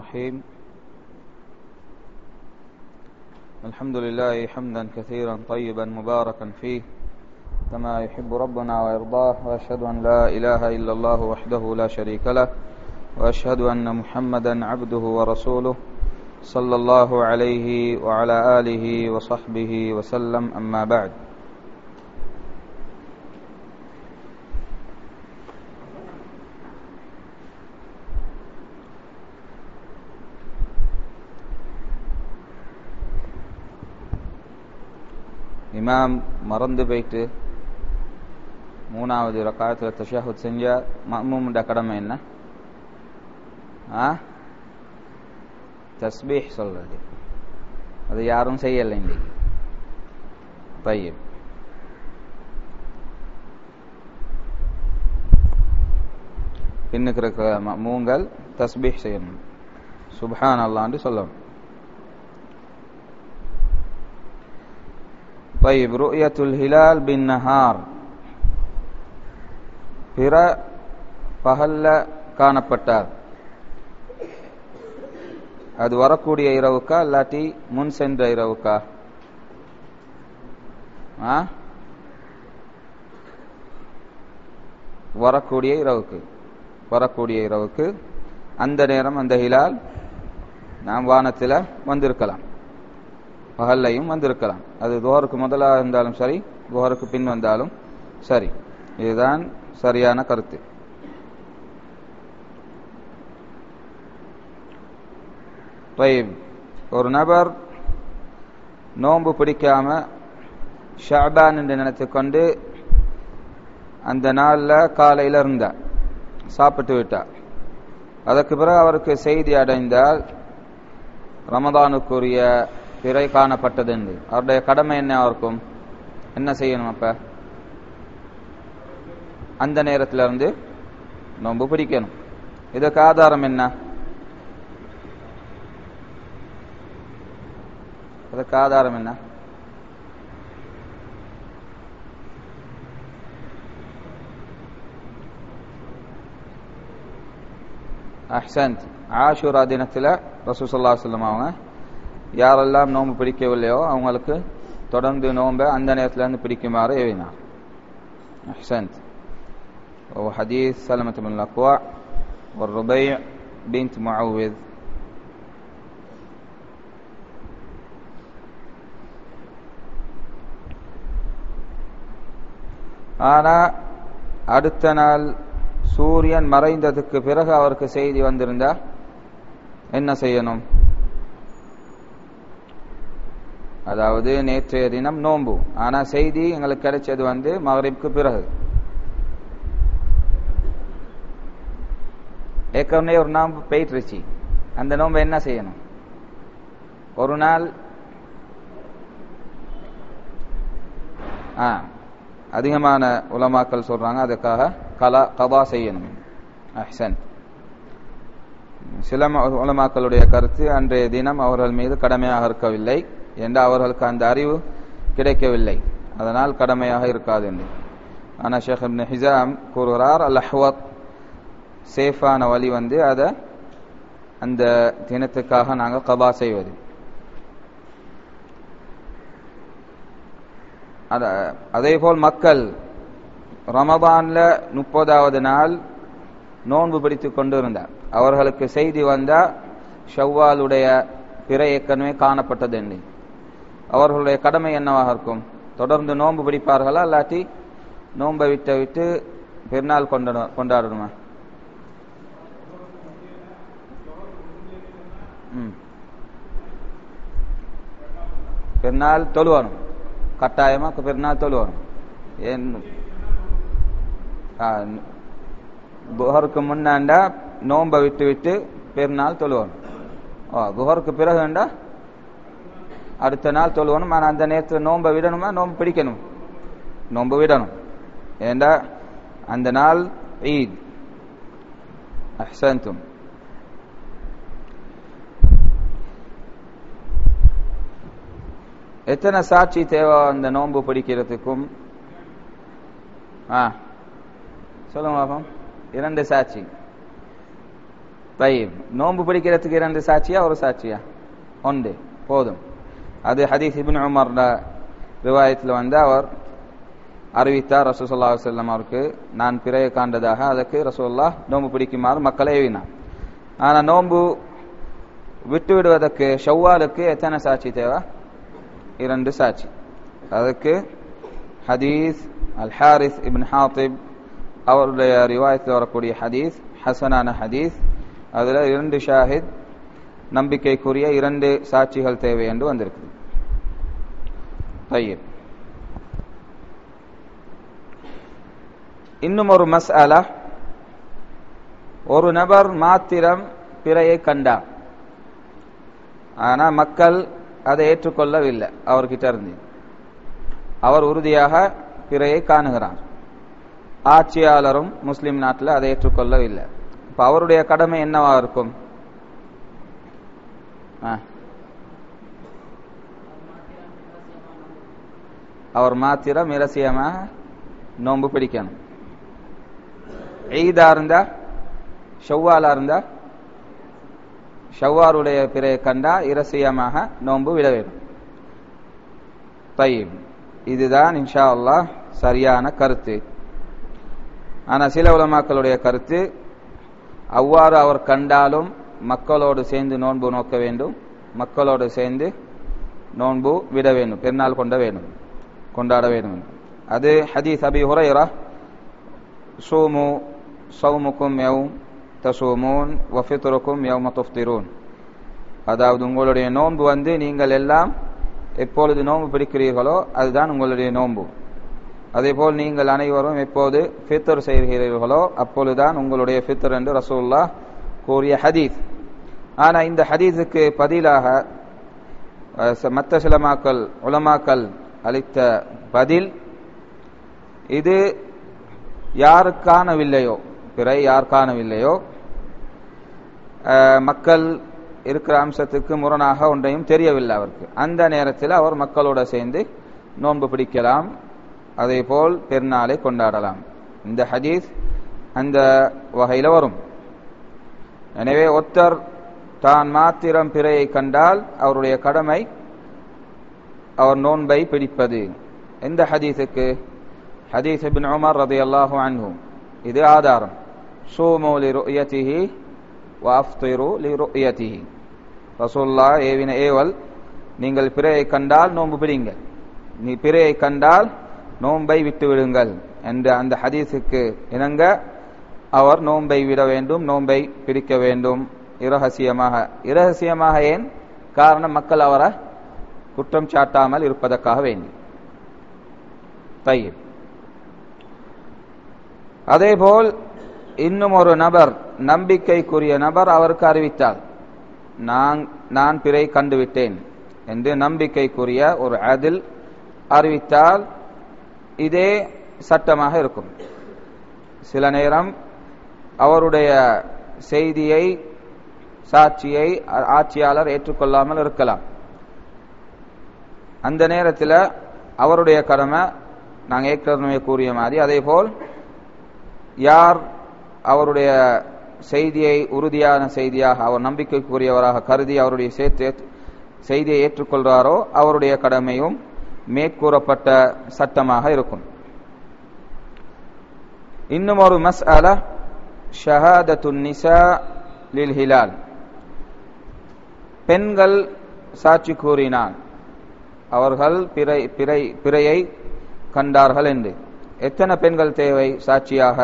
الرحيم الحمد لله حمدا كثيرا طيبا مباركا فيه كما يحب ربنا ويرضاه واشهد ان لا اله الا الله وحده لا شريك له واشهد ان محمدا عبده ورسوله صلى الله عليه وعلى اله وصحبه وسلم اما بعد இமாம் மறந்து போயிட்டு மூணாவது ரக்காயத்தில் தஷாஹுத் செஞ்ச மம்மூமுண்ட கடமை என்ன ஆ தஸ்பீஹ் சொல்றது அது யாரும் செய்யலை இன்னைக்கு பையன் பின்னுக்கு இருக்கிற மூங்கள் தஸ்பீஹ் செய்யணும் சுப்ஹான் அல்லான்னு சொல்லணும் طيب رؤية الهلال بالنهار பிற பகல்ல காணப்பட்டார் அது வரக்கூடிய இரவுக்கா இல்லாட்டி முன் சென்ற இரவுக்கா வரக்கூடிய இரவுக்கு வரக்கூடிய இரவுக்கு அந்த நேரம் அந்த ஹிலால் நாம் வானத்தில் வந்திருக்கலாம் பகல்லையும் வந்திருக்கலாம் அது துவருக்கு முதலாக இருந்தாலும் சரி துவருக்கு பின் வந்தாலும் சரி இதுதான் சரியான கருத்து ஒரு நபர் நோன்பு பிடிக்காம ஷாபான் என்று நினைத்து கொண்டு அந்த நாளில் காலையில் இருந்தார் சாப்பிட்டு விட்டார் அதற்கு பிறகு அவருக்கு செய்தி அடைந்தால் ரமதானுக்குரிய பிறை காணப்பட்டது என்று அவருடைய கடமை என்ன இருக்கும் என்ன செய்யணும் அப்ப அந்த நேரத்தில் இருந்து நோன்பு பிடிக்கணும் இதுக்கு ஆதாரம் என்ன அதுக்கு ஆதாரம் என்ன அஹ்சந்த் ஆஷூரா தினத்தில் ரசூசல்லா சொல்லம் அவங்க யாரெல்லாம் நோன்பு பிடிக்கவில்லையோ அவங்களுக்கு தொடர்ந்து நோன்பை அந்த நேரத்தில் இருந்து பிடிக்குமாறு ஏவினார் அஹ்சந்த் وحديث سلمة بن الأكوع والربيع بنت معوذ ஆனா அடுத்த நாள் சூரியன் மறைந்ததுக்கு பிறகு அவருக்கு செய்தி வந்திருந்தா என்ன செய்யணும் அதாவது நேற்றைய தினம் நோன்பு ஆனா செய்தி எங்களுக்கு கிடைச்சது வந்து மகரிப்க்கு பிறகு ஏற்கனவே ஒரு நோம்பு போயிட்டுருச்சு அந்த நோன்பை என்ன செய்யணும் ஒரு நாள் ஆ அதிகமான உலமாக்கள் சொல்றாங்க அதுக்காக கலா கதா செய்யணும் அஹ்சன் சில உலமாக்களுடைய கருத்து அன்றைய தினம் அவர்கள் மீது கடமையாக இருக்கவில்லை என்று அவர்களுக்கு அந்த அறிவு கிடைக்கவில்லை அதனால் கடமையாக இருக்காது என்று ஆனால் ஷேக் இப்னு ஹிசாம் கூறுகிறார் அல் அஹ்வத் சேஃபான வழி வந்து அதை அந்த தினத்துக்காக நாங்கள் கபா செய்வது அதே போல் மக்கள் ரமபான்ல முப்பதாவது நாள் நோன்பு பிடித்து கொண்டு இருந்தார் அவர்களுக்கு செய்தி வந்தா ஷவ்வாலுடைய பிற ஏற்கனவே காணப்பட்டது என்று அவர்களுடைய கடமை என்னவாக இருக்கும் தொடர்ந்து நோன்பு பிடிப்பார்களா இல்லாட்டி நோன்பை விட்டு விட்டு பெருநாள் கொண்டாட கொண்டாடணுமா பெருநாள் தொழுவணும் கட்டாயமா பெருநாள் தொழுவணும் ஏன் புகருக்கு முன்னாண்டா நோன்பை விட்டு விட்டு பெருநாள் தொழுவணும் ஓ புகருக்கு பிறகுண்டா அடுத்த நாள் தொழுவணும் ஆனால் அந்த நேரத்தில் நோன்பை விடணுமா நோன்பு பிடிக்கணும் நோன்பு விடணும் ஏண்டா அந்த நாள் ஈத் அஹ்சந்தும் எத்தனை சாட்சி தேவை அந்த நோன்பு பிடிக்கிறதுக்கும் ஆ சொல்லுங்க பாப்போம் இரண்டு சாட்சி தயிர் நோன்பு பிடிக்கிறதுக்கு இரண்டு சாட்சியா ஒரு சாட்சியா ஒன்று போதும் அது ஹதீஸ் இபின் உமர் ரிவாயத்தில் வந்து அவர் அறிவித்தார் ரசூசல்லா செல்லம் அவருக்கு நான் பிறையை காண்டதாக அதற்கு ரசூல்லா நோன்பு பிடிக்குமாறு மக்களை ஏவினார் ஆனா நோன்பு விட்டு விடுவதற்கு ஷவ்வாலுக்கு எத்தனை சாட்சி தேவை இரண்டு சாட்சி அதுக்கு ஹதீஸ் அல் ஹாரிஸ் இபின் ஹாத்திப் அவருடைய ரிவாயத்தில் வரக்கூடிய ஹதீஸ் ஹசனான ஹதீஸ் அதுல இரண்டு ஷாஹித் நம்பிக்கைக்குரிய இரண்டு சாட்சிகள் தேவை என்று வந்திருக்குது طيب இன்னும் ஒரு மஸ்அலா ஒரு நபர் மாத்திரம் பிறையை கண்டார் ஆனா மக்கள் அதை ஏற்றுக்கொள்ளவில்லை அவர்கிட்ட இருந்து அவர் உறுதியாக பிறையை காணுகிறார் ஆட்சியாளரும் முஸ்லிம் நாட்டில் அதை ஏற்றுக்கொள்ளவில்லை இப்ப அவருடைய கடமை என்னவா இருக்கும் அவர் மாத்திரம் இரசியமாக நோன்பு பிடிக்கணும் ஈதா இருந்தா ஷவ்வாலா இருந்தா ஷவ்வாருடைய பிறையை கண்டா இரசியமாக நோன்பு விட வேண்டும் தயிப் இதுதான் இன்ஷா அல்லாஹ் சரியான கருத்து ஆனா சில உலமாக்களுடைய கருத்து அவ்வாறு அவர் கண்டாலும் மக்களோடு சேர்ந்து நோன்பு நோக்க வேண்டும் மக்களோடு சேர்ந்து நோன்பு விட வேண்டும் பெருநாள் கொண்ட வேண்டும் கொண்டாட வேண்டும் அது ஹதீஸ் அபி ஹுரைரா சூமு சௌமுக்கும் யவும் தசூமூன் வஃபித்ருக்கும் யவும துஃப்திரூன் அதாவது உங்களுடைய நோன்பு வந்து நீங்கள் எல்லாம் எப்பொழுது நோன்பு பிடிக்கிறீர்களோ அதுதான் உங்களுடைய நோன்பு அதேபோல் நீங்கள் அனைவரும் எப்போது ஃபித்தர் செய்கிறீர்களோ அப்பொழுதுதான் உங்களுடைய ஃபித்தர் என்று ரசூல்லா கூறிய ஹதீஸ் ஆனா இந்த ஹதீஸுக்கு பதிலாக மற்ற சிலமாக்கள் உலமாக்கள் அளித்த பதில் இது யாரு காணவில்லையோ பிறை யார் காணவில்லையோ மக்கள் இருக்கிற அம்சத்துக்கு முரணாக ஒன்றையும் தெரியவில்லை அவருக்கு அந்த நேரத்தில் அவர் மக்களோட சேர்ந்து நோன்பு பிடிக்கலாம் அதே போல் பெருநாளை கொண்டாடலாம் இந்த ஹதீஸ் அந்த வகையில் வரும் எனவே ஒத்தர் தான் மாத்திரம் பிறையை கண்டால் அவருடைய கடமை அவர் நோன்பை பிடிப்பது எந்த ஹதீஸுக்கு ஹதீஸ் இபின் உமர் ரதி அல்லாஹு அன்ஹு இது ஆதாரம் சூமு லி ருயத்திஹி வாஃப்திரு லி ருயத்திஹி ரசூல்லா ஏவின ஏவல் நீங்கள் பிறையை கண்டால் நோன்பு பிடிங்க நீ பிறையை கண்டால் நோன்பை விட்டு விடுங்கள் என்ற அந்த ஹதீஸுக்கு இணங்க அவர் நோன்பை விட வேண்டும் நோன்பை பிடிக்க வேண்டும் இரகசியமாக இரகசியமாக ஏன் காரணம் மக்கள் அவரை குற்றம் சாட்டாமல் இருப்பதற்காக வேண்டி தையீப் அதேபோல் இன்னும் ஒரு நபர் நம்பிக்கைக்குரிய நபர் அவருக்கு அறிவித்தார் நான் நான் பிறை கண்டுவிட்டேன் என்று நம்பிக்கைக்குரிய ஒரு அதில் அறிவித்தால் இதே சட்டமாக இருக்கும் சில நேரம் அவருடைய செய்தியை சாட்சியை ஆட்சியாளர் ஏற்றுக்கொள்ளாமல் இருக்கலாம் அந்த நேரத்தில் அவருடைய கடமை நாங்கள் ஏற்கனவே கூறிய மாதிரி அதே போல் யார் அவருடைய செய்தியை உறுதியான செய்தியாக அவர் நம்பிக்கைக்குரியவராக கருதி அவருடைய சேர்த்து செய்தியை ஏற்றுக்கொள்றாரோ அவருடைய கடமையும் மேற்கூறப்பட்ட சட்டமாக இருக்கும் இன்னும் ஒரு மஸ் அல ஷஹாதத்து நிசா லில் ஹிலால் பெண்கள் சாட்சி கூறினான் அவர்கள் பிறை பிறை பிறையை கண்டார்கள் என்று எத்தனை பெண்கள் தேவை சாட்சியாக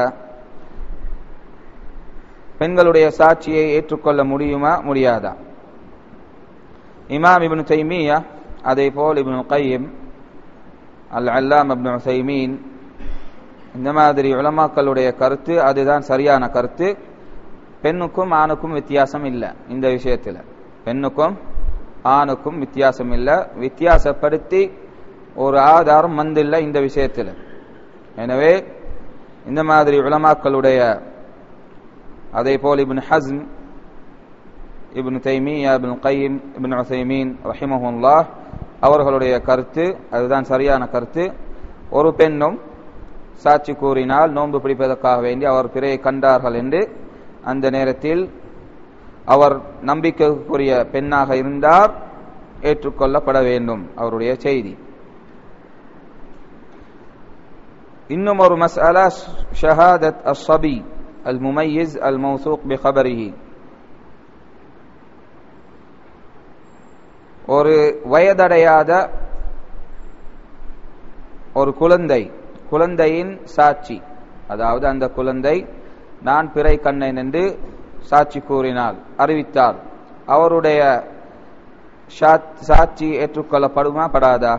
பெண்களுடைய சாட்சியை ஏற்றுக்கொள்ள முடியுமா முடியாதா இமாம் இப்னு தைமியா அதே போல் இப்னு கையம் அல் அல்லாம் இப்னு சைமீன் இந்த மாதிரி உலமாக்களுடைய கருத்து அதுதான் சரியான கருத்து பெண்ணுக்கும் ஆணுக்கும் வித்தியாசம் இல்லை இந்த விஷயத்தில் பெண்ணுக்கும் ஆணுக்கும் வித்தியாசம் இல்லை வித்தியாசப்படுத்தி ஒரு ஆதாரம் வந்தில்லை இந்த விஷயத்தில் எனவே இந்த மாதிரி உலமாக்களுடைய அதே போல் Ibn Hazm Ibn Taymiyyah Ibn Qayyim Ibn Uthaymeen ரஹிமஹுல்லா அவர்களுடைய கருத்து அதுதான் சரியான கருத்து ஒரு பெண்ணும் சாட்சி கூறினால் நோன்பு பிடிப்பதற்காக வேண்டி அவர் பிறையை கண்டார்கள் என்று அந்த நேரத்தில் அவர் நம்பிக்கைக்குரிய பெண்ணாக இருந்தார் ஏற்றுக்கொள்ளப்பட வேண்டும் அவருடைய செய்தி இன்னும் ஒரு மஸ்அலா ஷஹாதத் அஸ்ஸபி அல் முமையிஸ் அல் மௌசூக் பி خبره ஒரு வயதடையாத ஒரு குழந்தை குழந்தையின் சாட்சி அதாவது அந்த குழந்தை நான் பிறை கண்ணன் என்று சாட்சி கூறினார் அறிவித்தார் அவருடைய சாட்சி ஏற்றுக்கொள்ளப்படுமா படாதா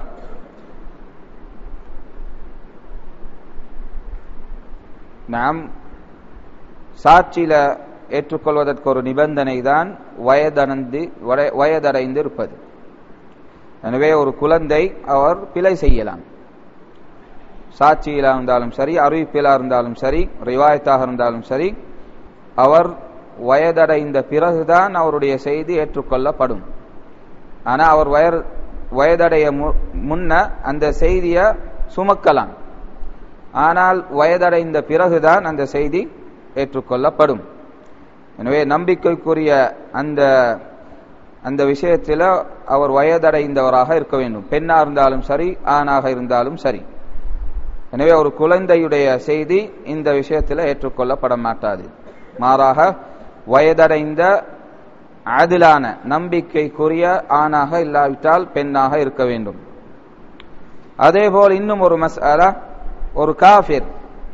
நாம் சாட்சியில ஏற்றுக்கொள்வதற்கு ஒரு நிபந்தனை தான் வயதடைந்து வயதடைந்து இருப்பது எனவே ஒரு குழந்தை அவர் பிழை செய்யலாம் சாட்சியிலா இருந்தாலும் சரி அறிவிப்பிலா இருந்தாலும் சரி ரிவாயத்தாக இருந்தாலும் சரி அவர் வயதடைந்த பிறகுதான் அவருடைய செய்தி ஏற்றுக்கொள்ளப்படும் ஆனா அவர் வயர் வயதடைய முன்ன அந்த செய்தியை சுமக்கலாம் ஆனால் வயதடைந்த பிறகுதான் அந்த செய்தி ஏற்றுக்கொள்ளப்படும் எனவே நம்பிக்கைக்குரிய அந்த அந்த விஷயத்தில் அவர் வயதடைந்தவராக இருக்க வேண்டும் பெண்ணா இருந்தாலும் சரி ஆணாக இருந்தாலும் சரி எனவே ஒரு குழந்தையுடைய செய்தி இந்த விஷயத்தில் ஏற்றுக்கொள்ளப்பட மாட்டாது மாறாக வயதடைந்த அதிலான நம்பிக்கைக்குரிய ஆணாக இல்லாவிட்டால் பெண்ணாக இருக்க வேண்டும் அதேபோல் இன்னும் ஒரு மசாலா ஒரு காஃபிர்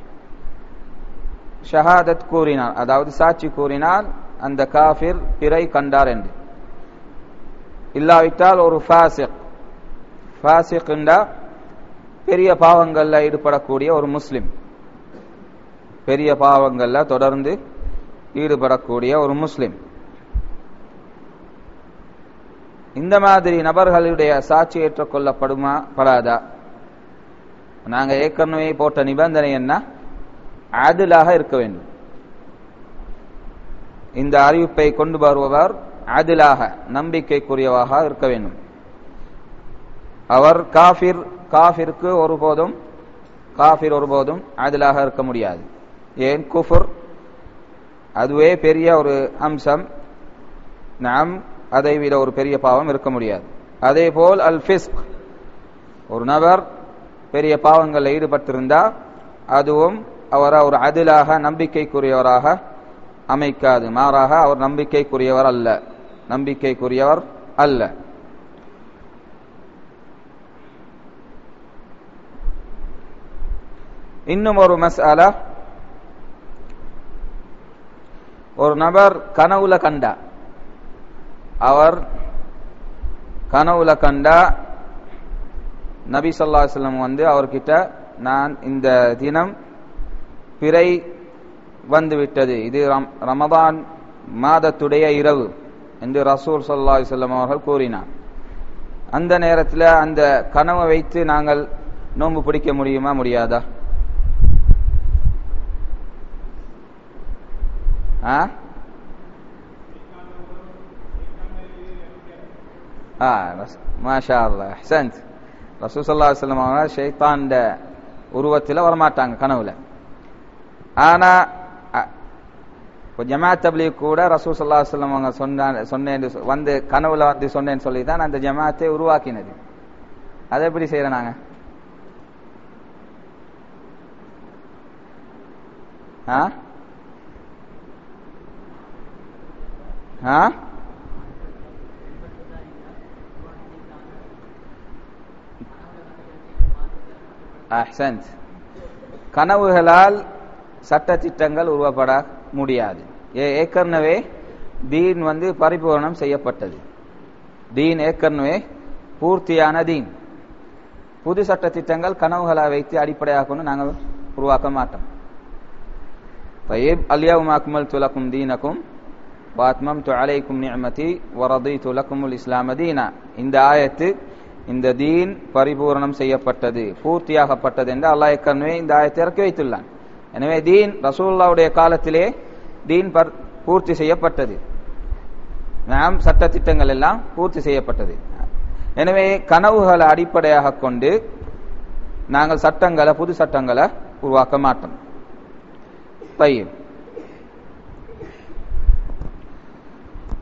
ஷஹாதத் கூறினார் அதாவது சாட்சி கூறினால் அந்த காஃபிர் பிறை கண்டார் என்று இல்லாவிட்டால் ஒரு ஃபாசிக் ஃபாசிக் என்றா பெரிய பாவங்கள்ல ஈடுபடக்கூடிய ஒரு முஸ்லிம் பெரிய பாவங்கள்ல தொடர்ந்து ஈடுபடக்கூடிய ஒரு முஸ்லிம் இந்த மாதிரி நபர்களுடைய சாட்சி ஏற்றுக்கொள்ளப்படுமா படாதா நாங்க ஏற்கனவே போட்ட நிபந்தனை என்ன ஆதிலாக இருக்க வேண்டும் இந்த அறிவிப்பை கொண்டு வருபவர் ஆதிலாக நம்பிக்கைக்குரியவாக இருக்க வேண்டும் அவர் காஃபிர் காஃபிற்கு ஒருபோதும் காஃபிர் ஒருபோதும் ஆதிலாக இருக்க முடியாது ஏன் குஃபுர் அதுவே பெரிய ஒரு அம்சம் நாம் அதை விட ஒரு பெரிய பாவம் இருக்க முடியாது அதே போல் அல் ஃபிஸ்க் ஒரு நபர் பெரிய பாவங்களில் ஈடுபட்டிருந்தா அதுவும் அவர் ஒரு அதிலாக நம்பிக்கைக்குரியவராக அமைக்காது மாறாக அவர் நம்பிக்கைக்குரியவர் அல்ல நம்பிக்கைக்குரியவர் அல்ல இன்னும் ஒரு மசாலா ஒரு நபர் கனவுல கண்டா அவர் கனவுல கண்டா நபி சொல்லா சொல்லம் வந்து அவர்கிட்ட நான் இந்த தினம் பிறை வந்து விட்டது இது ரமதான் மாதத்துடைய இரவு என்று ரசூல் சொல்லா சொல்லம் அவர்கள் கூறினார் அந்த நேரத்தில் அந்த கனவை வைத்து நாங்கள் நோன்பு பிடிக்க முடியுமா முடியாதா ஆ ஆ மாஷா அல்லா ஹசன்த் ரசூசல்லா சொல்லம் அவங்க ஷைத்தாண்ட உருவத்தில் வரமாட்டாங்க கனவுல ஆனா இப்போ ஜமாத் தப்லி கூட ரசூ சல்லா சொல்லம் அவங்க சொன்ன சொன்னேன் வந்து கனவுல வந்து சொன்னேன்னு சொல்லி தான் அந்த ஜமாத்தை உருவாக்கினது அதை எப்படி செய்யறோம் நாங்க ஆ ஆ அஹ்சன்த் கனவுகளால் சட்டத்திட்டங்கள் உருவப்பட முடியாது ஏற்கனவே தீன் வந்து பரிபூர்ணம் செய்யப்பட்டது தீன் ஏற்கனவே பூர்த்தியான தீன் புது சட்டத்திட்டங்கள் கனவுகளை வைத்து அடிப்படையாக கொண்டு நாங்கள் உருவாக்க மாட்டோம் طيب اليوم أكملت لكم دينكم وأتممت عليكم نعمتي ورضيت لكم الإسلام دينا இந்த ஆயத்து இந்த தீன் பரிபூரணம் செய்யப்பட்டது பூர்த்தியாகப்பட்டது என்று அல்லாஹ் ஏற்கனவே இந்த ஆயத்தை இறக்கி வைத்துள்ளான் எனவே தீன் ரசூல்லாவுடைய காலத்திலே தீன் பூர்த்தி செய்யப்பட்டது நாம் சட்டத்திட்டங்கள் எல்லாம் பூர்த்தி செய்யப்பட்டது எனவே கனவுகளை அடிப்படையாக கொண்டு நாங்கள் சட்டங்களை புது சட்டங்களை உருவாக்க மாட்டோம் பையன்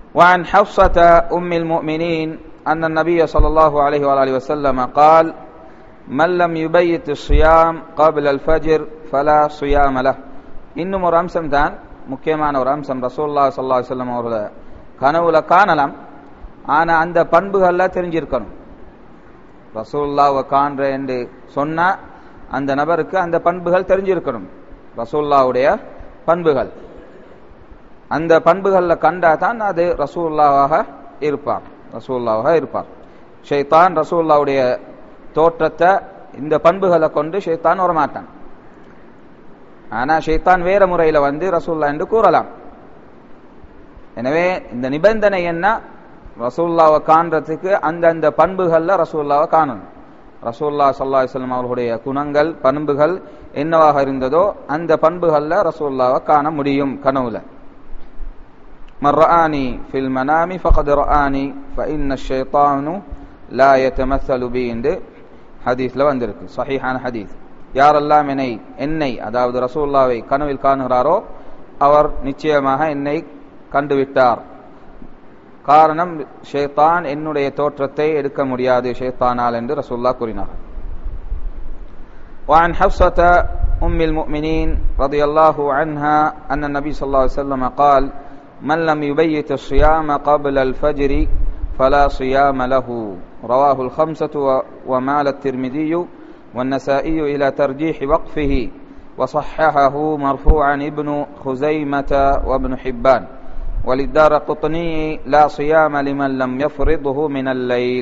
وعن حفصة أم المؤمنين أن النبي صلى الله عليه وآله وسلم قال من لم يبيت الصيام قبل الفجر فلا صيام له இன்னும் ஒரு அம்சம் தான் முக்கியமான ஒரு அம்சம் ரசூல்லா சல்லா சொல்லம் அவர்கள கனவுல காணலாம் ஆனா அந்த பண்புகள்ல தெரிஞ்சிருக்கணும் ரசூல்லாவை காண்ற என்று சொன்னா அந்த நபருக்கு அந்த பண்புகள் தெரிஞ்சிருக்கணும் ரசூல்லாவுடைய பண்புகள் அந்த பண்புகள்ல கண்டா தான் அது ரசூல்லாவாக இருப்பார் ரசூல்லாவாக இருப்பார் ஷைத்தான் ரசூல்லாவுடைய தோற்றத்தை இந்த பண்புகளை கொண்டு ஷைத்தான் வரமாட்டான் ஆனா ஷைத்தான் வேற முறையில வந்து ரசூல்லா என்று கூறலாம் எனவே இந்த நிபந்தனை என்ன ரசூல்லாவை காண்றதுக்கு அந்தந்த பண்புகள்ல ரசூல்லாவை காணணும் ரசூல்லா சல்லா வல்லம் அவர்களுடைய குணங்கள் பண்புகள் என்னவாக இருந்ததோ அந்த பண்புகள்ல ரசூல்லாவை காண முடியும் கனவுல من رآني في المنام فقد رآني فإن الشيطان لا يتمثل بي என்று ஹதீஸ்ல வந்திருக்கு சஹீஹான ஹதீஸ் யாரெல்லாம் என்னை என்னை அதாவது ரசூல்லாவை கனவில் காணுகிறாரோ அவர் நிச்சயமாக என்னை கண்டுவிட்டார் காரணம் ஷேத்தான் என்னுடைய தோற்றத்தை எடுக்க முடியாது ஷேத்தானால் என்று ரசூல்லா கூறினார் وعن حفصة أم المؤمنين رضي الله عنها أن النبي صلى الله عليه وسلم قال من لم يبيت الصيام قبل الفجر فلا صيام له رواه الخمسة ومال الترمذي والنسائي إلى ترجيح وقفه وصححه مرفوعا ابن خزيمة وابن حبان وللدار قطني لا صيام لمن لم يفرضه من الليل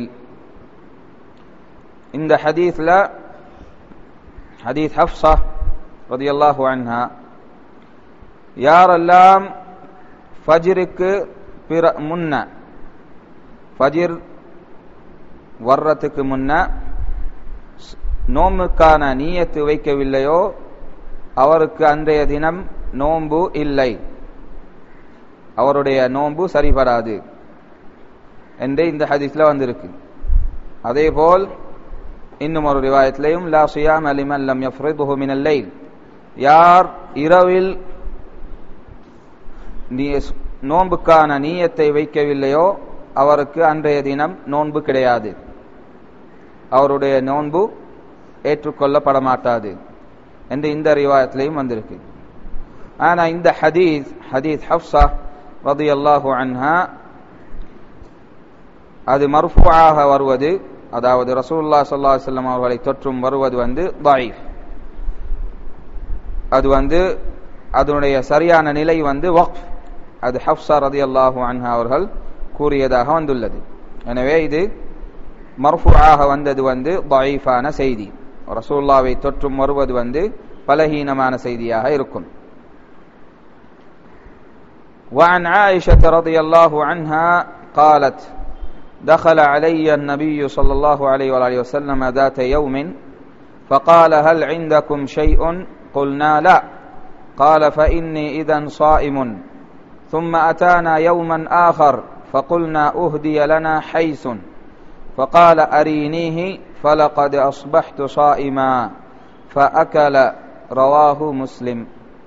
இந்த ஹதீஸ்ல ஹதீஸ் ஹப்சா ரதியல்லாஹு அன்ஹா யாரெல்லாம் ஃபஜ்ருக்கு பிற முன்ன ஃபஜிர் வர்றதுக்கு முன்ன நோம்புக்கான நீயத்து வைக்கவில்லையோ அவருக்கு அன்றைய தினம் நோன்பு இல்லை அவருடைய நோன்பு சரிபடாது என்று இந்த ஹதீஸ்ல வந்திருக்கு அதே போல் இன்னும் ஒரு ரிவாயத்திலையும் லா சுயாம் அலிமன் லம் யஃப்ரிதுஹு மினல் லைல் யார் இரவில் நோன்புக்கான நீயத்தை வைக்கவில்லையோ அவருக்கு அன்றைய தினம் நோன்பு கிடையாது அவருடைய நோன்பு ஏற்றுக்கொள்ளப்பட மாட்டாது என்று இந்த ரிவாயத்திலையும் வந்திருக்கு ஆனா இந்த ஹதீஸ் ஹதீஸ் ஹப்சா ரதி அல்லாஹு அன்ஹா அது மர்ஃபுவாக வருவது அதாவது ரசூல்லா சல்லா செல்லம் அவர்களை தொற்றும் வருவது வந்து தாயிஃப் அது வந்து அதனுடைய சரியான நிலை வந்து வக்ஃப் அது ஹப்சா ரதி அல்லாஹு அன்ஹா அவர்கள் கூறியதாக வந்துள்ளது எனவே இது மர்ஃபுஆக வந்தது வந்து தாயிஃபான செய்தி ரசூல்லாவை தொற்றும் வருவது வந்து பலஹீனமான செய்தியாக இருக்கும் وعن عائشة رضي الله عنها قالت دخل علي النبي صلى الله عليه وآله وسلم ذات يوم فقال هل عندكم شيء قلنا لا قال فإني إذا صائم ثم أتانا يوما آخر فقلنا أهدي لنا حيث فقال أرينيه فلقد أصبحت صائما فأكل رواه مسلم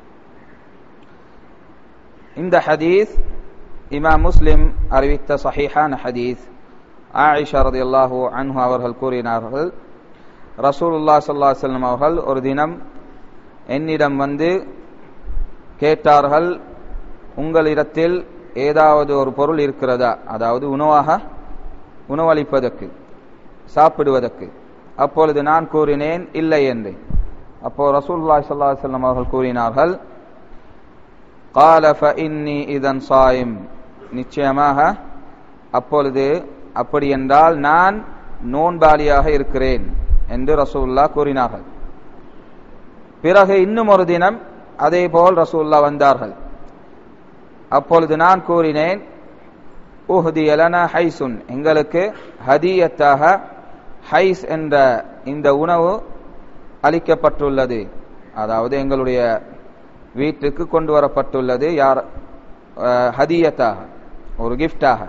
இந்த ஹதீஸ் இமாம் முஸ்லிம் அறிவித்த சஹீஹான ஹதீஸ் ஆயிஷா ரதி அல்லாஹூ அன்ஹு அவர்கள் கூறினார்கள் ரசூலுல்லா சல்லா செல்லம் அவர்கள் ஒரு தினம் என்னிடம் வந்து கேட்டார்கள் உங்களிடத்தில் ஏதாவது ஒரு பொருள் இருக்கிறதா அதாவது உணவாக உணவளிப்பதற்கு சாப்பிடுவதற்கு அப்பொழுது நான் கூறினேன் இல்லை என்று அப்போ ரசூல்லா சல்லா செல்லம் அவர்கள் கூறினார்கள் قال فإني إذا صائم நிச்சயமாக அப்பொழுது அப்படி என்றால் நான் நோன்பாளியாக இருக்கிறேன் என்று ரசூல்லா கூறினார்கள் பிறகு இன்னும் ஒரு தினம் அதே போல் ரசூல்லா வந்தார்கள் அப்பொழுது நான் கூறினேன் உஹ்தியலன ஹைசுன் எங்களுக்கு ஹதியத்தாக ஹைஸ் என்ற இந்த உணவு அளிக்கப்பட்டுள்ளது அதாவது எங்களுடைய வீட்டுக்கு கொண்டு வரப்பட்டுள்ளது யார் ஹதியத்தாக ஒரு கிஃப்டாக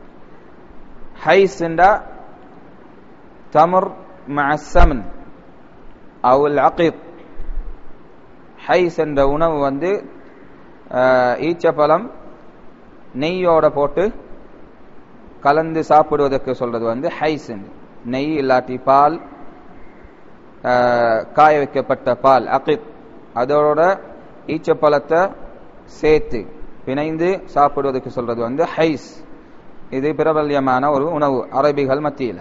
ஹைஸ் என்றா தமர் மசமன் அவுல் அகித் ஹைஸ் என்ற உணவு வந்து ஈச்சப்பழம் நெய்யோட போட்டு கலந்து சாப்பிடுவதற்கு சொல்றது வந்து ஹைஸ் நெய் இல்லாட்டி பால் ஆஹ், காய வைக்கப்பட்ட பால் அகித் அதோட ஈச்சப்பழத்தை சேர்த்து பிணைந்து சாப்பிடுவதற்கு சொல்றது வந்து ஹைஸ் இது பிரபல்யமான ஒரு உணவு அரபிகள் மத்தியில்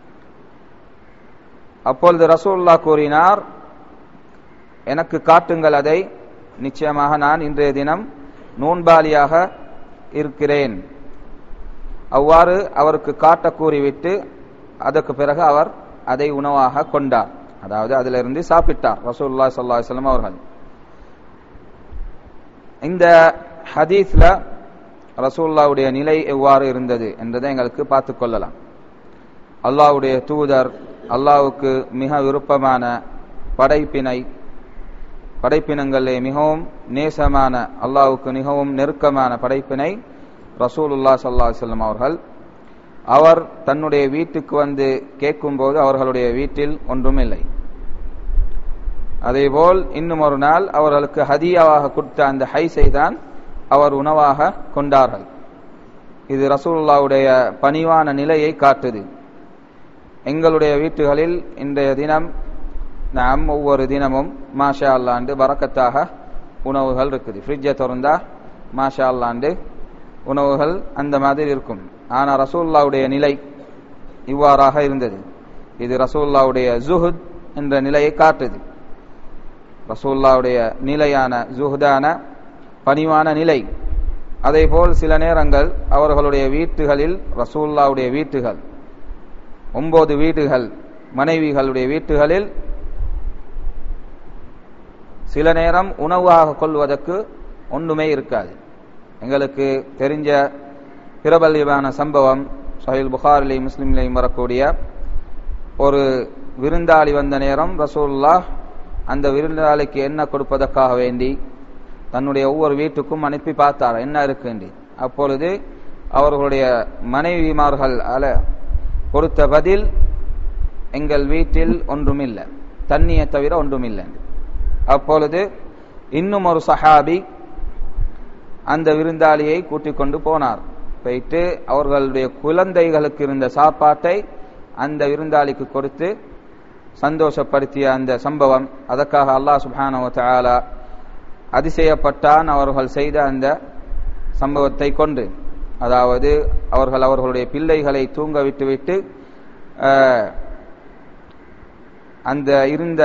அப்பொழுது ரசூல்லா கூறினார் எனக்கு காட்டுங்கள் அதை நிச்சயமாக நான் இன்றைய தினம் நோன்பாளியாக இருக்கிறேன் அவ்வாறு அவருக்கு காட்ட கூறிவிட்டு அதற்கு பிறகு அவர் அதை உணவாக கொண்டார் அதாவது அதிலிருந்து சாப்பிட்டார் ரசூல்லா ஸல்லல்லாஹு அலைஹி வஸல்லம் அவர்கள் இந்த ஹதீஸ்ல ரசூல்லாவுடைய நிலை எவ்வாறு இருந்தது என்றதை எங்களுக்கு பார்த்துக் கொள்ளலாம் அல்லாஹ்வுடைய தூதர் அல்லாஹ்வுக்கு மிக விருப்பமான படைப்பினை படைப்பினங்களிலே மிகவும் நேசமான அல்லாஹ்வுக்கு மிகவும் நெருக்கமான படைப்பினை ரசூலுல்லா ஸல்லல்லாஹு அலைஹி வஸல்லம் அவர்கள் அவர் தன்னுடைய வீட்டுக்கு வந்து கேட்கும்போது அவர்களுடைய வீட்டில் ஒன்றுமில்லை அதேபோல் இன்னும் ஒரு நாள் அவர்களுக்கு ஹதியாவாக கொடுத்த அந்த ஹைஸை தான் அவர் உணவாக கொண்டார்கள் இது ரசூலுல்லாவுடைய பணிவான நிலையை காட்டுது எங்களுடைய வீட்டுகளில் இன்றைய தினம் நாம் ஒவ்வொரு தினமும் மாஷா அல்லாண்டு பறக்கத்தாக உணவுகள் இருக்குது ஃப்ரிட்ஜை திறந்தா மாஷா அல்லாண்டு உணவுகள் அந்த மாதிரி இருக்கும் ஆனா ரசூல்லாவுடைய நிலை இவ்வாறாக இருந்தது இது ரசூல்லாவுடைய ஜுஹுத் என்ற நிலையை காட்டுது ரசூல்லாவுடைய நிலையான ஜுஹுதான பணிவான நிலை அதேபோல் சில நேரங்கள் அவர்களுடைய வீட்டுகளில் ரசூல்லாவுடைய வீட்டுகள் ஒன்பது வீடுகள் மனைவிகளுடைய வீட்டுகளில் சில நேரம் உணவாக கொள்வதற்கு ஒன்றுமே இருக்காது எங்களுக்கு தெரிஞ்ச பிரபல்யமான சம்பவம் சஹில் புகாரிலையும் முஸ்லிம்லையும் வரக்கூடிய ஒரு விருந்தாளி வந்த நேரம் ரசூல்லா அந்த விருந்தாளிக்கு என்ன கொடுப்பதற்காக வேண்டி தன்னுடைய ஒவ்வொரு வீட்டுக்கும் அனுப்பி பார்த்தார் என்ன இருக்குன்னு அப்பொழுது அவர்களுடைய மனைவிமார்கள் அல கொடுத்த பதில் எங்கள் வீட்டில் ஒன்றுமில்லை தண்ணியை தவிர ஒன்றுமில்லை அப்பொழுது இன்னும் ஒரு சஹாபி அந்த விருந்தாளியை கூட்டிக் கொண்டு போனார் போயிட்டு அவர்களுடைய குழந்தைகளுக்கு இருந்த சாப்பாட்டை அந்த விருந்தாளிக்கு கொடுத்து சந்தோஷப்படுத்திய அந்த சம்பவம் அதற்காக அல்லாஹ் சுப்ஹானஹு வ தஆலா அதிசயப்பட்டான் அவர்கள் செய்த அந்த சம்பவத்தை கொண்டு அதாவது அவர்கள் அவர்களுடைய பிள்ளைகளை தூங்க விட்டுவிட்டு அஹ், அந்த இருந்த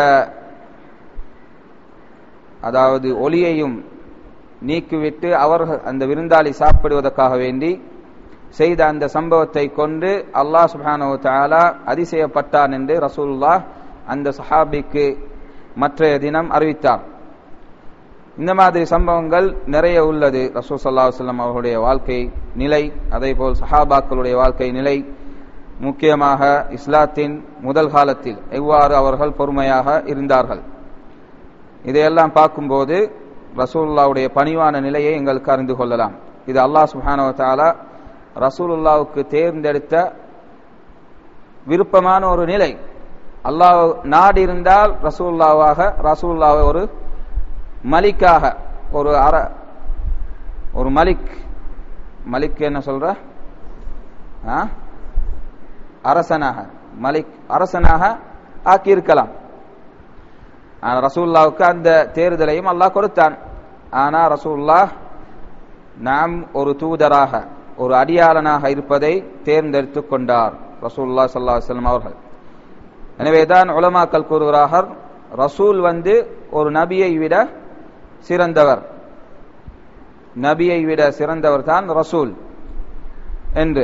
அதாவது ஒளியையும் நீக்கிவிட்டு அவர்கள் அந்த விருந்தாளி சாப்பிடுவதற்காக வேண்டி செய்த அந்த சம்பவத்தை கொண்டு அல்லாஹ் சுப்ஹானஹு வ தஆலா அதிசயப்பட்டான் என்று ரசூலுல்லாஹ் அந்த சஹாபிக்கு மற்றைய தினம் அறிவித்தார் இந்த மாதிரி சம்பவங்கள் நிறைய உள்ளது ரசூல் ஸல்லல்லாஹு அலைஹி வஸல்லம் அவர்களுடைய வாழ்க்கை நிலை அதேபோல் சஹாபாக்களுடைய வாழ்க்கை நிலை முக்கியமாக இஸ்லாத்தின் முதல் காலத்தில் எவ்வாறு அவர்கள் பொறுமையாக இருந்தார்கள் இதையெல்லாம் பார்க்கும்போது ரசூலுல்லாவுடைய பணிவான நிலையை எங்களுக்கு அறிந்து கொள்ளலாம் இது அல்லாஹ் சுப்ஹானஹு வ தஆலா ரசூலுல்லாவுக்கு தேர்ந்தெடுத்த விருப்பமான ஒரு நிலை அல்லாஹ் நாடி இருந்தால் ரசூலுல்லாவாக ரசூலுல்லாவை ஒரு மலிக்காக ஒரு அர ஒரு மலிக் மலிக் என்ன சொல்ற ஆ? அரசனாக மலிக் அரசனாக ஆக்கியிருக்கலாம் ஆனா ரசூல்லாவுக்கு அந்த தேர்தலையும் அல்லாஹ் கொடுத்தான் ஆனா ரசூல்லா நாம் ஒரு தூதராக ஒரு அடியாளனாக இருப்பதை தேர்ந்தெடுத்துக் கொண்டார் ரசூல்லா ஸல்லல்லாஹு அலைஹி வஸல்லம் அவர்கள் எனவேதான் உலமாக்கள் கூறுகிறார்கள் ரசூல் வந்து ஒரு நபியை விட சிறந்தவர் நபியை விட சிறந்தவர் தான் ரசூல் என்று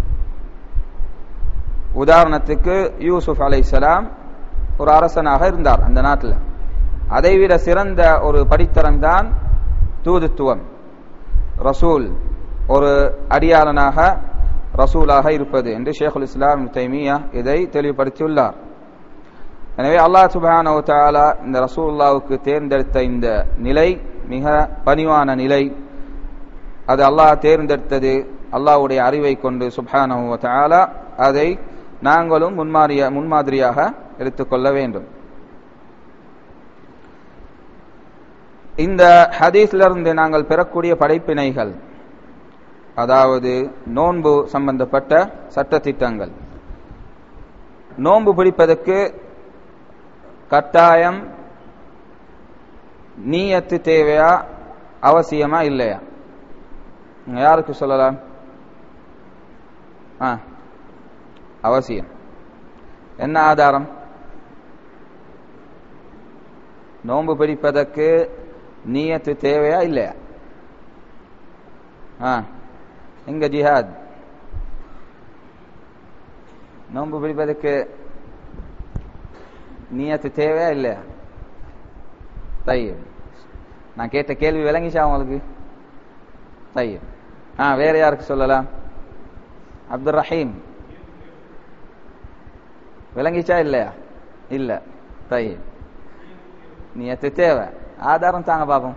உதாரணத்துக்கு யூசுப் அலைஹிஸ்ஸலாம் ஒரு அரசனாக இருந்தார் அந்த நாட்டில் அதைவிட சிறந்த ஒரு படித்தரம் தான் தூதுத்துவம் ரசூல் ஒரு அடியாளனாக ரசூலாக இருப்பது என்று ஷேகுல் இஸ்லாம் தைமியா இதை தெளிவுபடுத்தியுள்ளார் எனவே அல்லாஹ் சுப்ஹானஹு வ தஆலா இந்த ரசூலுல்லாவுக்கு தேர்ந்தெடுத்த இந்த நிலை மிக பணிவான நிலை அது அல்லாஹ் தேர்ந்தெடுத்தது அல்லாஹ்வுடைய அறிவை கொண்டு சுப்ஹானஹு வ தஆலா அதை நாங்களும் முன்மாதிரிய முன்மாதிரியாக எடுத்துக்கொள்ள வேண்டும் இந்த ஹதீஸிலிருந்து நாங்கள் பெறக்கூடிய படைப்பினைகள் அதாவது நோன்பு சம்பந்தப்பட்ட சட்டத்திட்டங்கள் நோன்பு பிடிப்பதற்கு கட்டாயம் நீயத்து தேவையா அவசியமா இல்லையா நீங்க யாருக்கு சொல்லலாம் ஆ அவசியம் என்ன ஆதாரம் நோன்பு பிடிப்பதற்கு நீயத்து தேவையா இல்லையா ஆ எங்க ஜிஹாத் நோன்பு பிடிப்பதற்கு நீயத்து தேவையா இல்லையா தையம் நான் கேட்ட கேள்வி விளங்கிச்சா உங்களுக்கு தையம் ஆ வேற யாருக்கு சொல்லலாம் அப்துல் ரஹீம் விளங்கிச்சா இல்லையா இல்ல தையம் நீயத்து தேவை ஆதாரம் தாங்க பாப்போம்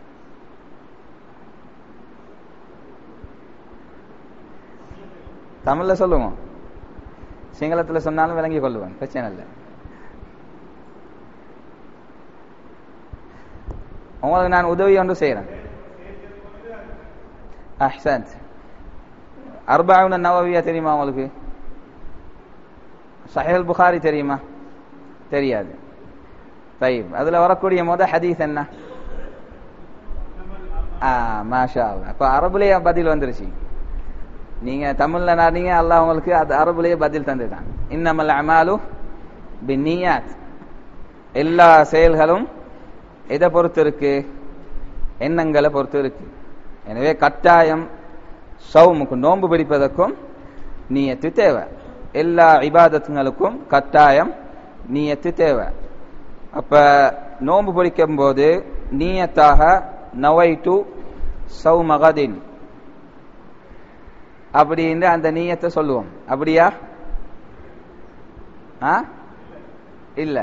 தமிழ்ல சொல்லுவோம் சிங்களத்துல சொன்னாலும் விளங்கி கொள்ளுவேன் பிரச்சனை இல்லை உங்களுக்கு நான் உதவி ஒன்று செய்யறேன் அஹ்சன்த் அர்பாவுன நவவியா தெரியுமா உங்களுக்கு சஹேல் புகாரி தெரியுமா தெரியாது طيب அதுல வரக்கூடிய முத ஹதீஸ் என்ன ஆ மாஷா அல்லாஹ் அப்ப அரபுலயே பதில் வந்துருச்சு நீங்க தமிழ்ல நாடீங்க அல்லாஹ் உங்களுக்கு அது அரபுலயே பதில் தந்துட்டான் இன்னமல் அமாலு பின்னியாத் எல்லா செயல்களும் எதை பொறுத்து இருக்கு எண்ணங்களை பொறுத்து இருக்கு எனவே கட்டாயம் சவுமுக்கு நோன்பு பிடிப்பதற்கும் நீயத்து தேவை எல்லா இபாதத்துங்களுக்கும் கட்டாயம் நீயத்து தேவை அப்ப நோன்பு பிடிக்கும் போது நீயத்தாக நவைட்டு சௌமகதின் அப்படின்னு அந்த நீயத்தை சொல்லுவோம் அப்படியா ஆ இல்ல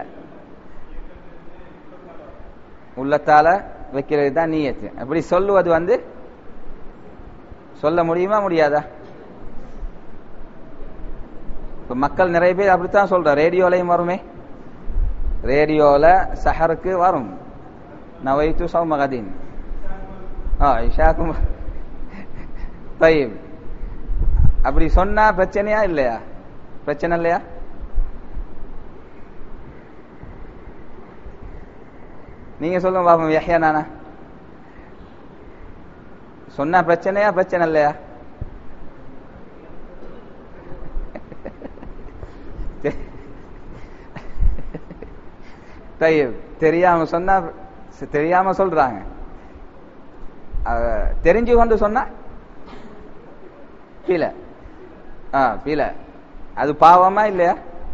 உள்ளத்தால வைக்கிறது தான் நீயத்து அப்படி சொல்லுவது வந்து சொல்ல முடியுமா முடியாதா இப்ப மக்கள் நிறைய பேர் அப்படித்தான் சொல்ற ரேடியோலையும் வருமே ரேடியோல சஹருக்கு வரும் நவைத்து சௌமகதீன் ஆ இஷாக்கும் தயிப் அப்படி சொன்னா பிரச்சனையா இல்லையா பிரச்சனை இல்லையா நீங்க சொல்லுங்க பாப்போம் யஹ்யா நானா சொன்னா பிரச்சனையா பிரச்சனை இல்லையா தயிர் தெரியாம சொன்னா தெரியாம சொல்றாங்க தெரிஞ்சு கொண்டு சொன்னா பீல ஆ பீல அது பாவமா இல்லையா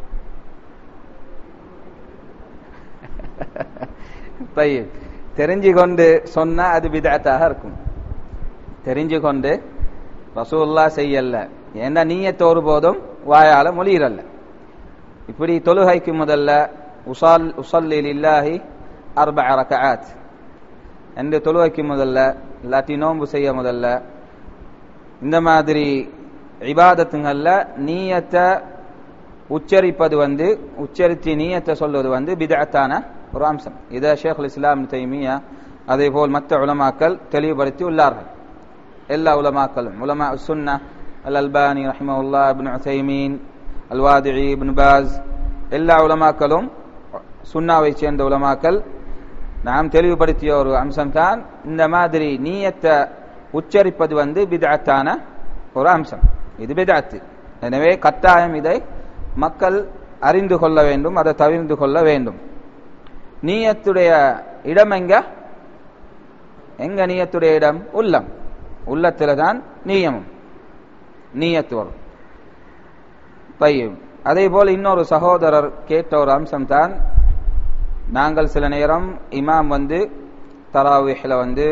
தயிர் தெரிஞ்சு கொண்டு சொன்னா அது விதத்தாக இருக்கும் தெரிஞ்சு கொண்டு ரசூல்லா செய்யல ஏன்னா நீயத்து ஒரு போதும் வாயால மொழியிறல்ல இப்படி தொழுகைக்கு முதல்ல உசால் உசல்லி லில்லாஹி அர்ப ரகஆத் என்று தொழுகைக்கு முதல்ல இல்லாட்டி நோன்பு செய்ய முதல்ல இந்த மாதிரி இபாதத்துங்கள்ல நீயத்தை உச்சரிப்பது வந்து உச்சரித்து நீயத்தை சொல்வது வந்து பிதத்தான ஒரு அம்சம் இதை ஷேகுல் இஸ்லாம் தைமியா அதே போல் மற்ற உலமாக்கள் தெளிவுபடுத்தி உள்ளார்கள் எல்லா உலமாக்களும் உலமா சுன்னா அல் அல்பானி ரஹிமவுல்லா இப்னு உசைமீன் அல்வாதிரி இப்னு பாஸ் எல்லா உலமாக்களும் சுன்னாவை சேர்ந்த உலமாக்கள் நாம் தெளிவுபடுத்திய ஒரு அம்சம்தான் இந்த மாதிரி நீயத்தை உச்சரிப்பது வந்து பிதாத்தான ஒரு அம்சம் இது பிதாத்து எனவே கட்டாயம் இதை மக்கள் அறிந்து கொள்ள வேண்டும் அதை தவிர்ந்து கொள்ள வேண்டும் நீயத்துடைய இடம் எங்க எங்க நீயத்துடைய இடம் உள்ளம் உள்ளத்துல தான் நீயமும் நீயத்து வரும் பையும் அதே போல இன்னொரு சகோதரர் கேட்ட ஒரு அம்சம் தான் நாங்கள் சில நேரம் இமாம் வந்து தராவிஹில் வந்து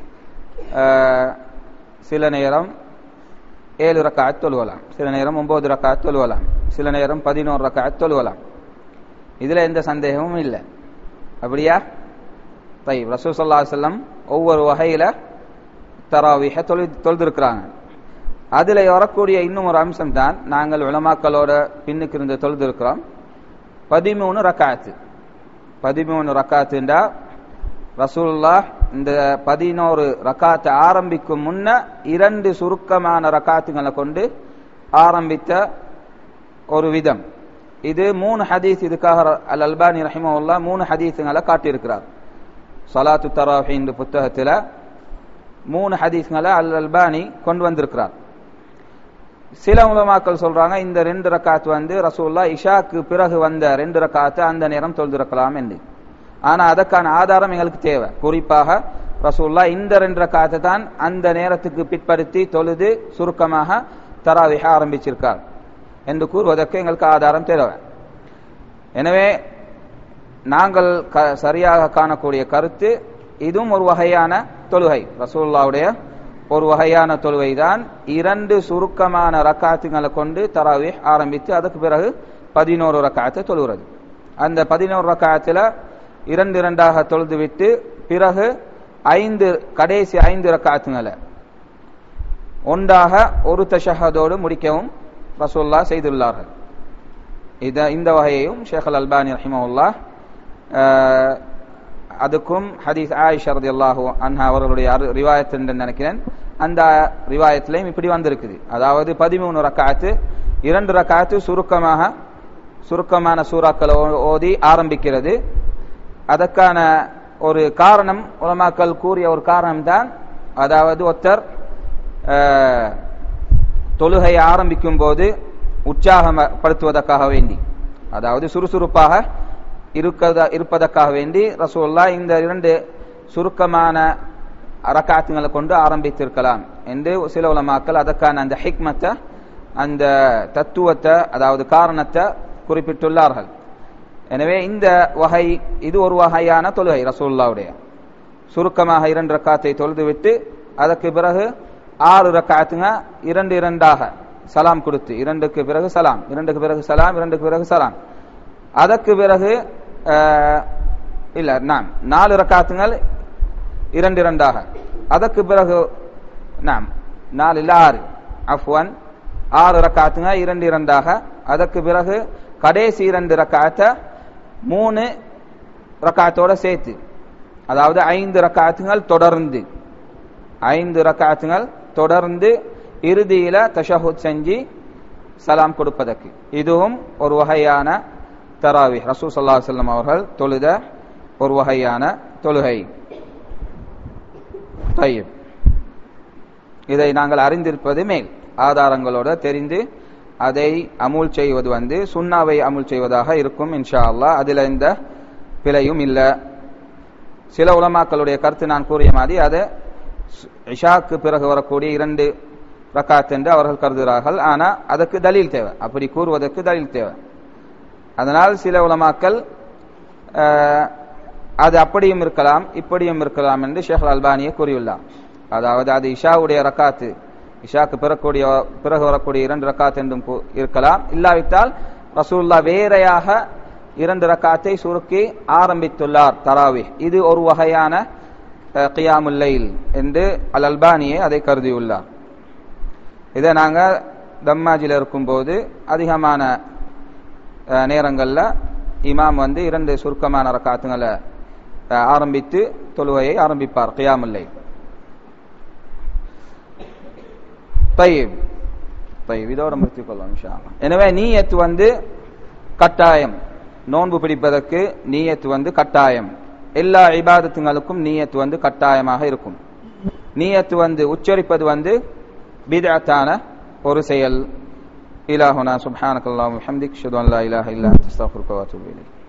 சில நேரம் ஏழு ரக்காத் தொழுவலாம் சில நேரம் ஒன்பது ரக்காத் தொழுவலாம் சில நேரம் பதினோரு ரக்காத் தொழுவலாம் இதுல எந்த சந்தேகமும் இல்லை அப்படியா தை ரசூசல்லா செல்லம் ஒவ்வொரு வகையில தராவிஹ தொழு தொழுதிருக்கிறாங்க அதுல வரக்கூடிய இன்னும் ஒரு அம்சம் தான் நாங்கள் உலமாக்களோட பின்னுக்கு இருந்து தொழுதிருக்கிறோம் பதிமூணு ரக்காத்து பதிமூணு ரக்காத்துண்டா ரசூல்லா இந்த பதினோரு ரக்காத்தை ஆரம்பிக்கும் முன்ன இரண்டு சுருக்கமான ரக்காத்துகளை கொண்டு ஆரம்பித்த ஒரு விதம் இது மூணு ஹதீஸ் இதுக்காக அல் அல்பானி ரஹிமவுல்லா மூணு ஹதீஸுங்களை காட்டியிருக்கிறார் சலாத்து தராஃபி இந்த புத்தகத்தில் மூணு ஹதீஸ்களை அல் அல்பானி கொண்டு வந்திருக்கிறார் சில உலமாக்கள் சொல்றாங்க இந்த ரெண்டு ரக்காத் வந்து ரசூல்லா இஷாக்கு பிறகு வந்த ரெண்டு ரக்காத்து அந்த நேரம் தொழுதிருக்கலாம் என்று ஆனா அதற்கான ஆதாரம் எங்களுக்கு தேவை குறிப்பாக ரசூல்லா இந்த ரெண்டு ரக்காத்தை தான் அந்த நேரத்துக்கு பிற்படுத்தி தொழுது சுருக்கமாக தராவிக ஆரம்பிச்சிருக்கார் என்று கூறுவதற்கு எங்களுக்கு ஆதாரம் தேவை எனவே நாங்கள் சரியாக காணக்கூடிய கருத்து இதுவும் ஒரு வகையான தொழுகை ரசூல்லாவுடைய ஒரு வகையான தொழுகை தான் இரண்டு சுருக்கமான ரக்காத்துங்களை கொண்டு தராவி ஆரம்பித்து அதுக்கு பிறகு பதினோரு ரக்காத்தை தொழுகிறது அந்த பதினோரு ரக்காத்துல இரண்டு இரண்டாக தொழுது விட்டு பிறகு ஐந்து கடைசி ஐந்து ரக்காத்துங்களை ஒன்றாக ஒரு தஷஹதோடு முடிக்கவும் ரசூல்லா செய்துள்ளார்கள் இத இந்த வகையையும் ஷேக் அல் அல்பானி ரஹிமவுல்லா அதுக்கும் ஹதீஸ் ஆயிஷா ரதி அல்லாஹு அன்ஹா அவர்களுடைய ரிவாயத் என்று நினைக்கிறேன் அந்த ரிவாயத்திலையும் இப்படி வந்திருக்குது அதாவது பதிமூணு ரக்காத்து இரண்டு ரக்காத்து சுருக்கமாக சுருக்கமான சூறாக்களை ஓதி ஆரம்பிக்கிறது அதற்கான ஒரு காரணம் உலமாக்கள் கூறிய ஒரு காரணம் தான் அதாவது ஒருத்தர் தொழுகையை ஆரம்பிக்கும் போது உற்சாகப்படுத்துவதற்காக வேண்டி அதாவது சுறுசுறுப்பாக இருப்பதற்காக வேண்டி ரசூல்லா இந்த இரண்டு சுருக்கமான அரக்காத்துங்களை கொண்டு ஆரம்பித்திருக்கலாம் என்று சில உலமாக்கள் அதற்கான அந்த ஹிக்மத்தை அந்த தத்துவத்தை அதாவது காரணத்தை குறிப்பிட்டுள்ளார்கள் எனவே இந்த வகை இது ஒரு வகையான தொழுகை ரசூல்லாவுடைய சுருக்கமாக இரண்டு ரக்காத்தை தொழுதுவிட்டு அதற்கு பிறகு ஆறு ரக்காத்துங்க இரண்டு இரண்டாக சலாம் கொடுத்து இரண்டுக்கு பிறகு சலாம் இரண்டுக்கு பிறகு சலாம் இரண்டுக்கு பிறகு சலாம் அதற்கு பிறகு இல்ல நாம் நாலு ரக்காத்துங்கள் இரண்டு இரண்டாக அதற்கு பிறகு நாம் நாலு இல்ல ஆறு அஃப்வன் ஆறு ரக்காத்துங்க இரண்டு இரண்டாக அதற்கு பிறகு கடைசி இரண்டு ரக்காத்த மூணு ரக்காத்தோட சேர்த்து அதாவது ஐந்து ரக்காத்துங்கள் தொடர்ந்து ஐந்து ரக்காத்துங்கள் தொடர்ந்து இறுதியில தஷஹுத் செஞ்சு சலாம் கொடுப்பதற்கு இதுவும் ஒரு வகையான தராவி ரசூ சல்லா செல்லம் அவர்கள் தொழுத ஒரு வகையான தொழுகை தையப் இதை நாங்கள் அறிந்திருப்பது மேல் ஆதாரங்களோட தெரிந்து அதை அமுல் செய்வது வந்து சுண்ணாவை அமுல் செய்வதாக இருக்கும் இன்ஷா அல்லா அதுல எந்த பிழையும் இல்லை சில உலமாக்களுடைய கருத்து நான் கூறிய மாதிரி அது இஷாக்கு பிறகு வரக்கூடிய இரண்டு ரக்காத் என்று அவர்கள் கருதுகிறார்கள் ஆனா அதற்கு தலீல் தேவை அப்படி கூறுவதற்கு தலீல் தேவை அதனால் சில உலமாக்கள் அது அப்படியும் இருக்கலாம் இப்படியும் இருக்கலாம் என்று ஷேக் அல்பானியை கூறியுள்ளார் அதாவது அது இஷாவுடைய ரக்காத்து இஷாக்கு பிறக்கூடிய பிறகு வரக்கூடிய இரண்டு ரக்காத் என்றும் இருக்கலாம் இல்லாவிட்டால் ரசூல்லா வேறையாக இரண்டு ரக்காத்தை சுருக்கி ஆரம்பித்துள்ளார் தராவி இது ஒரு வகையான கியாமுல்லைல் என்று அல் அல்பானியே அதை கருதியுள்ளார் இதை நாங்கள் தம்மாஜில் இருக்கும்போது அதிகமான நேரங்களில் இமாம் வந்து இரண்டு சுருக்கமான ரக்காத்துங்களை ஆரம்பித்து தொழுவையை ஆரம்பிப்பார் கியாமுல்லை தயிப் தயிப் இதோட முடித்துக் கொள்ளலாம் எனவே நீயத்து வந்து கட்டாயம் நோன்பு பிடிப்பதற்கு நீயத்து வந்து கட்டாயம் எல்லா இபாதத்துங்களுக்கும் நீயத்து வந்து கட்டாயமாக இருக்கும் நீயத்து வந்து உச்சரிப்பது வந்து பிதத்தான ஒரு செயல் இலாஹுனா சுப்ஹானக்கல்லாஹு ஹம்திக் ஷது அன் லா இலாஹ இல்லா அன்த அஸ்தக்ஃபிருக்க வ அத்தூபு இலைக்